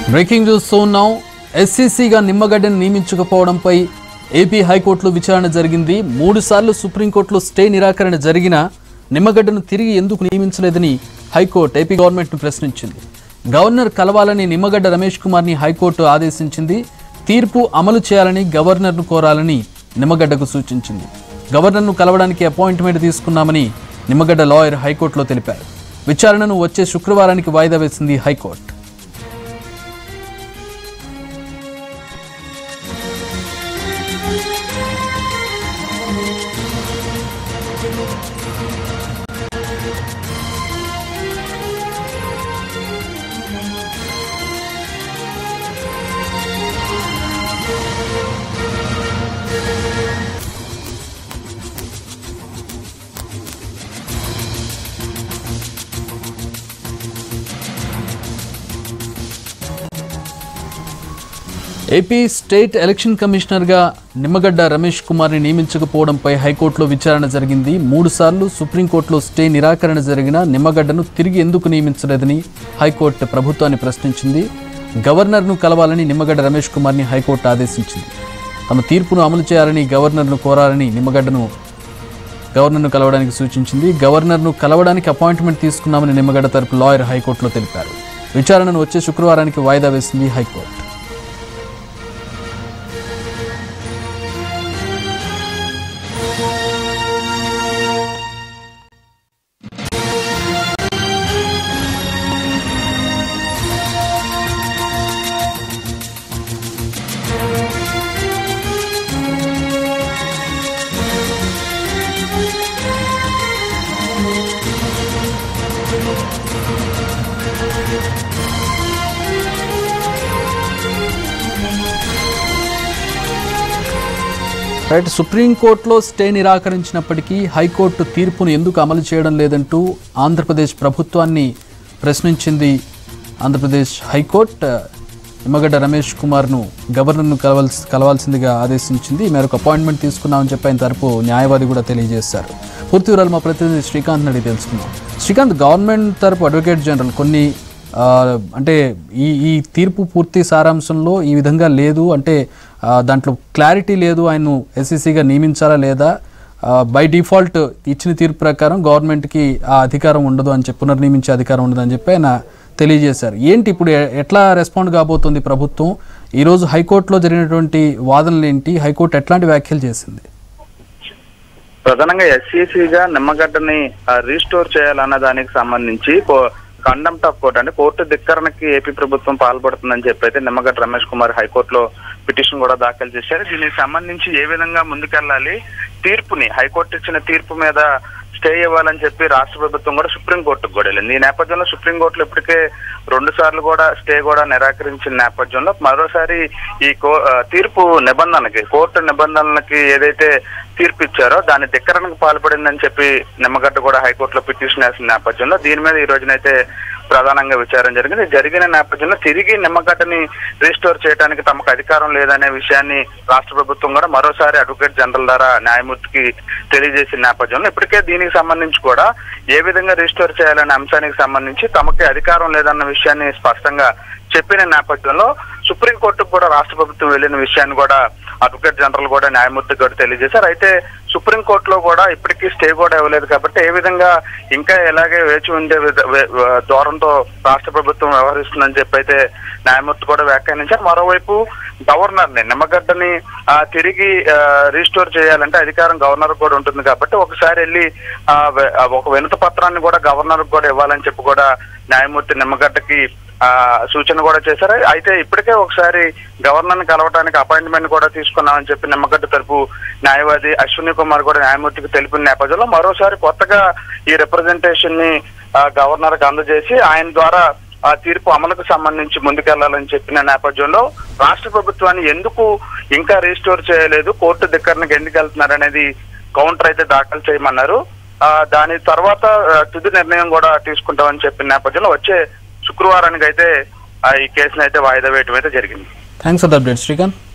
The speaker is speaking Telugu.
బ్రేకింగ్ న్యూస్ ఉన్నాం ఎస్సీసీగా నిమ్మగడ్డను నియమించకపోవడంపై ఏపీ హైకోర్టులో విచారణ జరిగింది మూడు సార్లు సుప్రీంకోర్టులో స్టే నిరాకరణ జరిగినా నిమ్మగడ్డను తిరిగి ఎందుకు నియమించలేదని హైకోర్టు ఏపీ గవర్నమెంట్ను ప్రశ్నించింది గవర్నర్ కలవాలని నిమ్మగడ్డ రమేష్ కుమార్ని హైకోర్టు ఆదేశించింది తీర్పు అమలు చేయాలని గవర్నర్ను కోరాలని నిమ్మగడ్డకు సూచించింది గవర్నర్ను కలవడానికి అపాయింట్మెంట్ తీసుకున్నామని నిమ్మగడ్డ లాయర్ హైకోర్టులో తెలిపారు విచారణను వచ్చే శుక్రవారానికి వాయిదా వేసింది హైకోర్టు ఏపీ స్టేట్ ఎలక్షన్ కమిషనర్గా నిమ్మగడ్డ రమేష్ కుమార్ని నియమించకపోవడంపై హైకోర్టులో విచారణ జరిగింది మూడుసార్లు సుప్రీంకోర్టులో స్టే నిరాకరణ జరిగిన నిమ్మగడ్డను తిరిగి ఎందుకు నియమించలేదని హైకోర్టు ప్రభుత్వాన్ని ప్రశ్నించింది గవర్నర్ను కలవాలని నిమ్మగడ్డ రమేష్ కుమార్ని హైకోర్టు ఆదేశించింది తమ తీర్పును అమలు చేయాలని గవర్నర్ను కోరాలని నిమ్మగడ్డను గవర్నర్ను కలవడానికి సూచించింది గవర్నర్ను కలవడానికి అపాయింట్మెంట్ తీసుకున్నామని నిమ్మగడ్డ తరపు లాయర్ హైకోర్టులో తెలిపారు విచారణను వచ్చే శుక్రవారానికి వాయిదా వేసింది హైకోర్టు రైట్ సుప్రీంకోర్టులో స్టే నిరాకరించినప్పటికీ హైకోర్టు తీర్పును ఎందుకు అమలు చేయడం లేదంటూ ఆంధ్రప్రదేశ్ ప్రభుత్వాన్ని ప్రశ్నించింది ఆంధ్రప్రదేశ్ హైకోర్టు నిమ్మగడ్డ రమేష్ కుమార్ను గవర్నర్ను కలవాల్సి కలవాల్సిందిగా ఆదేశించింది ఈ మేరకు అపాయింట్మెంట్ తీసుకున్నామని చెప్పి ఆయన తరపు న్యాయవాది కూడా తెలియజేశారు పూర్తి వివరాలు మా ప్రతినిధి శ్రీకాంత్ అడిగి తెలుసుకుందాం శ్రీకాంత్ గవర్నమెంట్ తరపు అడ్వకేట్ జనరల్ కొన్ని ఆ, అంటే ఈ ఈ తీర్పు పూర్తి సారాంశంలో ఈ విధంగా లేదు అంటే ఆ, దాంట్లో క్లారిటీ లేదు ఆయన్ను ఎస్సీసీగా నియమించాలా లేదా బై డిఫాల్ట్ ఇచ్చిన తీర్పు ప్రకారం గవర్నమెంట్కి ఆ అధికారం ఉండదు అని చెప్పి పునర్నియమించే అధికారం ఉండదు అని చెప్పి ఆయన తెలియజేశారు ఏంటి ఇప్పుడు ఎ- ఎట్లా రెస్పాండ్ కాబోతుంది ప్రభుత్వం ఈరోజు హైకోర్టులో జరిగినటువంటి వాదనలు ఏంటి హైకోర్టు ఎట్లాంటి వ్యాఖ్యలు చేసింది ప్రధానంగా ఎస్సీసీగా నిమ్మగడ్డని రీస్టోర్ చేయాలన్న దానికి సంబంధించి కండమ్ట్ ఆఫ్ కోర్ట్ అంటే కోర్టు ధిక్కరణకి ఏపీ ప్రభుత్వం పాల్పడుతుందని చెప్పి అయితే నిమ్మగడ్డ రమేష్ కుమార్ హైకోర్టులో పిటిషన్ కూడా దాఖలు చేశారు దీనికి సంబంధించి ఏ విధంగా ముందుకెళ్లాలి తీర్పుని హైకోర్టు ఇచ్చిన తీర్పు మీద స్టే ఇవ్వాలని చెప్పి రాష్ట్ర ప్రభుత్వం కూడా సుప్రీంకోర్టుకు కూడా వెళ్ళింది ఈ నేపథ్యంలో సుప్రీంకోర్టులో ఇప్పటికే రెండు సార్లు కూడా స్టే కూడా నిరాకరించిన నేపథ్యంలో మరోసారి ఈ కో ఆ, తీర్పు నిబంధనకి కోర్టు నిబంధనలకి ఏదైతే తీర్పు ఇచ్చారో దాని ధిక్కరణకు పాల్పడిందని చెప్పి నిమ్మగడ్డ కూడా హైకోర్టులో పిటిషన్ వేసిన నేపథ్యంలో దీని మీద ఈ రోజునైతే ప్రధానంగా విచారణ జరిగింది జరిగిన నేపథ్యంలో తిరిగి నిమ్మగడ్డని రీస్టోర్ చేయడానికి తమకు అధికారం లేదనే విషయాన్ని రాష్ట్ర ప్రభుత్వం కూడా మరోసారి అడ్వకేట్ జనరల్ ద్వారా న్యాయమూర్తికి తెలియజేసిన నేపథ్యంలో ఇప్పటికే దీనికి సంబంధించి కూడా ఏ విధంగా రీస్టోర్ చేయాలనే అంశానికి సంబంధించి తమకి అధికారం లేదన్న విషయాన్ని స్పష్టంగా చెప్పిన నేపథ్యంలో సుప్రీంకోర్టుకు కూడా రాష్ట్ర ప్రభుత్వం వెళ్ళిన విషయాన్ని కూడా అడ్వకేట్ జనరల్ కూడా న్యాయమూర్తి కూడా తెలియజేశారు అయితే సుప్రీంకోర్టులో కూడా ఇప్పటికీ స్టే కూడా ఇవ్వలేదు కాబట్టి ఏ విధంగా ఇంకా ఎలాగే వేచి ఉండే విధ- వే- వే- ధోరణితో రాష్ట్ర ప్రభుత్వం వ్యవహరిస్తుందని చెప్పి అయితే న్యాయమూర్తి కూడా వ్యాఖ్యానించారు మరోవైపు గవర్నర్ ని నిమ్మగడ్డని ఆ, తిరిగి రీస్టోర్ చేయాలంటే అధికారం గవర్నర్ కూడా ఉంటుంది కాబట్టి ఒకసారి వెళ్ళి ఆ, వె- ఆ, ఒక వినతి పత్రాన్ని కూడా గవర్నర్ కూడా ఇవ్వాలని చెప్పి కూడా న్యాయమూర్తి నిమ్మగడ్డకి ఆ సూచన కూడా చేశారు అయితే ఇప్పటికే ఒకసారి గవర్నర్ ని కలవడానికి అపాయింట్మెంట్ కూడా తీసుకున్నామని చెప్పి నిమ్మగడ్డ తరపు న్యాయవాది అశ్విని కుమార్ కూడా న్యాయమూర్తికి తెలిపిన నేపథ్యంలో మరోసారి కొత్తగా ఈ రిప్రజెంటేషన్ ని గవర్నర్ కి అందజేసి ఆయన ద్వారా ఆ తీర్పు అమలుకు సంబంధించి ముందుకెళ్లాలని చెప్పిన నేపథ్యంలో రాష్ట్ర ప్రభుత్వాన్ని ఎందుకు ఇంకా రీస్టోర్ చేయలేదు కోర్టు ధిక్కరణకు ఎందుకు వెళ్తున్నారు అనేది కౌంటర్ అయితే దాఖలు చేయమన్నారు ఆ దాని తర్వాత ఆ, తుది నిర్ణయం కూడా తీసుకుంటామని చెప్పిన నేపథ్యంలో వచ్చే శుక్రవారానికి అయితే ఆ, ఈ కేసును అయితే వాయిదా వేయటం అయితే జరిగింది thanks for the update Srikanth